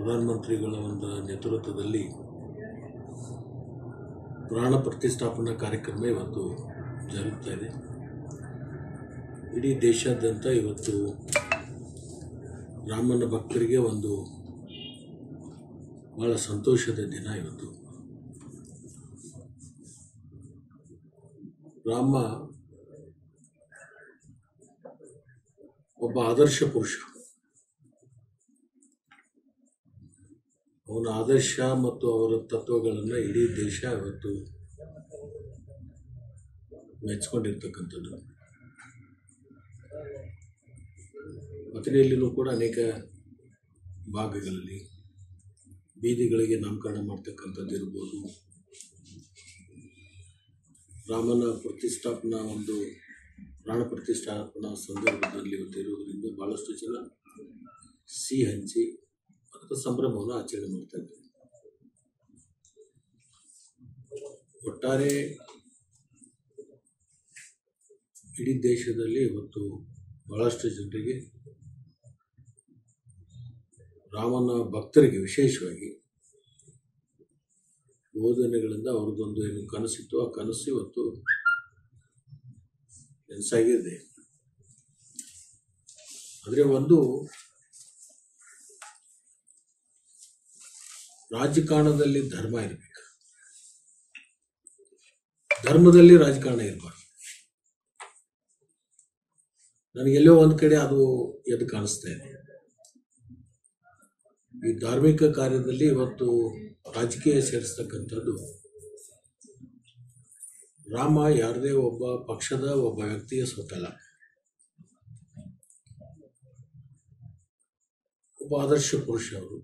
ಪ್ರಧಾನಮಂತ್ರಿಗಳ ಒಂದು ನೇತೃತ್ವದಲ್ಲಿ ಪ್ರಾಣ ಪ್ರತಿಷ್ಠಾಪನಾ ಕಾರ್ಯಕ್ರಮ ಇವತ್ತು ಜರುಗ್ತಾ ಇದೆ ಇಡೀ ದೇಶಾದ್ಯಂತ ಇವತ್ತು ರಾಮನ ಭಕ್ತರಿಗೆ ಒಂದು ಭಾಳ ಸಂತೋಷದ ದಿನ ಇವತ್ತು ರಾಮ ಒಬ್ಬ ಆದರ್ಶ ಪುರುಷ ಅವನ ಆದರ್ಶ ಮತ್ತು ಅವರ ತತ್ವಗಳನ್ನು ಇಡೀ ದೇಶ ಇವತ್ತು ಮೆಚ್ಕೊಂಡಿರ್ತಕ್ಕಂಥದ್ದು ಮಥುರೆಯಲ್ಲಿನೂ ಕೂಡ ಅನೇಕ ಭಾಗಗಳಲ್ಲಿ ಬೀದಿಗಳಿಗೆ ನಾಮಕರಣ ಮಾಡ್ತಕ್ಕಂಥದ್ದು ಇರ್ಬೋದು ರಾಮನ ಪ್ರತಿಷ್ಠಾಪನಾ ಒಂದು ಪ್ರಾಣ ಪ್ರತಿಷ್ಠಾಪನಾ ಸಂದರ್ಭದಲ್ಲಿ ಇವತ್ತು ಇರೋದರಿಂದ ಭಾಳಷ್ಟು ಜನ ಸಿಹಿ ಹಂಚಿ ಅದಕ್ಕೆ ಸಂಭ್ರಮವನ್ನು ಆಚರಣೆ ಮಾಡ್ತಾ ಇದ್ದಾರೆ ಒಟ್ಟಾರೆ ಇಡೀ ದೇಶದಲ್ಲಿ ಇವತ್ತು ಬಹಳಷ್ಟು ಜನರಿಗೆ ರಾಮನ ಭಕ್ತರಿಗೆ ವಿಶೇಷವಾಗಿ ಬೋಧನೆಗಳಿಂದ ಅವ್ರದ್ದೊಂದು ಏನು ಕನಸಿತ್ತು ಆ ಕನಸು ಇವತ್ತು ನನಸಾಗಿದೆ ಆದರೆ ಒಂದು ರಾಜಕಾರಣದಲ್ಲಿ ಧರ್ಮ ಇರಬೇಕು ಧರ್ಮದಲ್ಲಿ ರಾಜಕಾರಣ ಇರಬಾರ್ದು ನನಗೆಲ್ಲೋ ಒಂದು ಕಡೆ ಅದು ಎದ್ದು ಕಾಣಿಸ್ತಾ ಇದೆ ಈ ಧಾರ್ಮಿಕ ಕಾರ್ಯದಲ್ಲಿ ಇವತ್ತು ರಾಜಕೀಯ ಸೇರಿಸ್ತಕ್ಕಂಥದ್ದು ರಾಮ ಯಾರದೇ ಒಬ್ಬ ಪಕ್ಷದ ಒಬ್ಬ ವ್ಯಕ್ತಿಯ ಸ್ವತ್ತಲ್ಲ ಒಬ್ಬ ಆದರ್ಶ ಪುರುಷ ಅವರು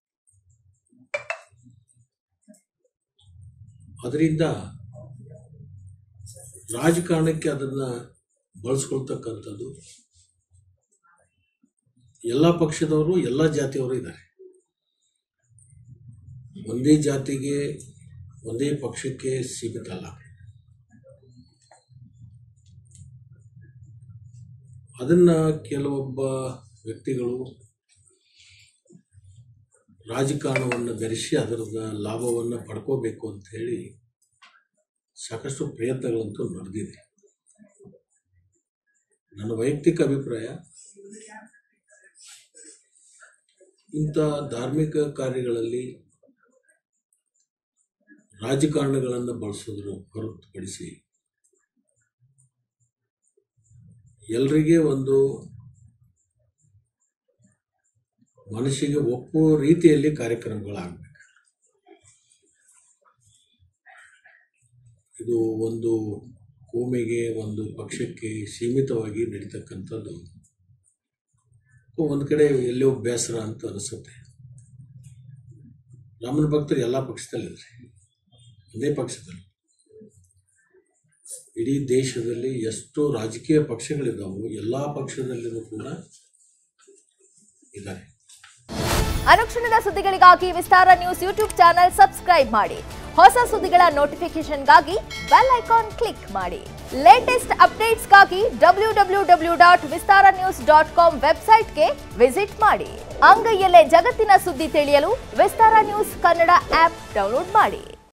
ಅದರಿಂದ ರಾಜಕಾರಣಕ್ಕೆ ಅದನ್ನು ಬಳಸ್ಕೊಳ್ತಕ್ಕಂಥದ್ದು ಎಲ್ಲ ಪಕ್ಷದವರು ಎಲ್ಲ ಜಾತಿಯವರು ಇದ್ದಾರೆ ಒಂದೇ ಜಾತಿಗೆ ಒಂದೇ ಪಕ್ಷಕ್ಕೆ ಸೀಮಿತ ಅಲ್ಲ ಅದನ್ನು ಕೆಲವೊಬ್ಬ ವ್ಯಕ್ತಿಗಳು ರಾಜಕಾರಣವನ್ನು ಬೆರೆಸಿ ಅದರದ ಲಾಭವನ್ನು ಪಡ್ಕೋಬೇಕು ಅಂತ ಹೇಳಿ ಸಾಕಷ್ಟು ಪ್ರಯತ್ನಗಳಂತೂ ನಡೆದಿದೆ ನನ್ನ ವೈಯಕ್ತಿಕ ಅಭಿಪ್ರಾಯ ಇಂಥ ಧಾರ್ಮಿಕ ಕಾರ್ಯಗಳಲ್ಲಿ ರಾಜಕಾರಣಗಳನ್ನು ಬಳಸೋದ್ರ ಹೊರತುಪಡಿಸಿ ಎಲ್ರಿಗೆ ಒಂದು ಮನಸ್ಸಿಗೆ ಒಪ್ಪುವ ರೀತಿಯಲ್ಲಿ ಕಾರ್ಯಕ್ರಮಗಳಾಗಬೇಕು ಇದು ಒಂದು ಕೋಮೆಗೆ ಒಂದು ಪಕ್ಷಕ್ಕೆ ಸೀಮಿತವಾಗಿ ನಡೀತಕ್ಕಂಥದ್ದು ಒಂದು ಕಡೆ ಎಲ್ಲೋ ಬೇಸರ ಅಂತ ಅನಿಸುತ್ತೆ ರಾಮನ ಭಕ್ತರು ಎಲ್ಲ ಪಕ್ಷದಲ್ಲಿದ್ದಾರೆ ಒಂದೇ ಪಕ್ಷದಲ್ಲಿ ಇಡೀ ದೇಶದಲ್ಲಿ ಎಷ್ಟು ರಾಜಕೀಯ ಪಕ್ಷಗಳಿದ್ದಾವೆ ಎಲ್ಲ ಪಕ್ಷದಲ್ಲಿಯೂ ಕೂಡ ಇದ್ದಾರೆ ಅನುಕ್ಷಣದ ಸುದ್ದಿಗಳಿಗಾಗಿ Vistara news YouTube channel subscribe ಮಾಡಿ ಹೊಸ ಸುದ್ದಿಗಳ ನೋಟಿಫಿಕೇಶನ್ಗಾಗಿ ಬೆಲ್ ಐಕಾನ್ ಕ್ಲಿಕ್ ಮಾಡಿ ಲೇಟೆಸ್ಟ್ ಅಪ್ಡೇಟ್ಸ್ಗಾಗಿ W W W dot Vistara news dot com ವೆಬ್ಸೈಟ್ಗೆ ವಿಸಿಟ್ ಮಾಡಿ ಅಂಗೈಯಲ್ಲೇ ಜಗತ್ತಿನ ಸುದ್ದಿ ತಿಳಿಯಲು Vistara news Kannada app download ಮಾಡಿ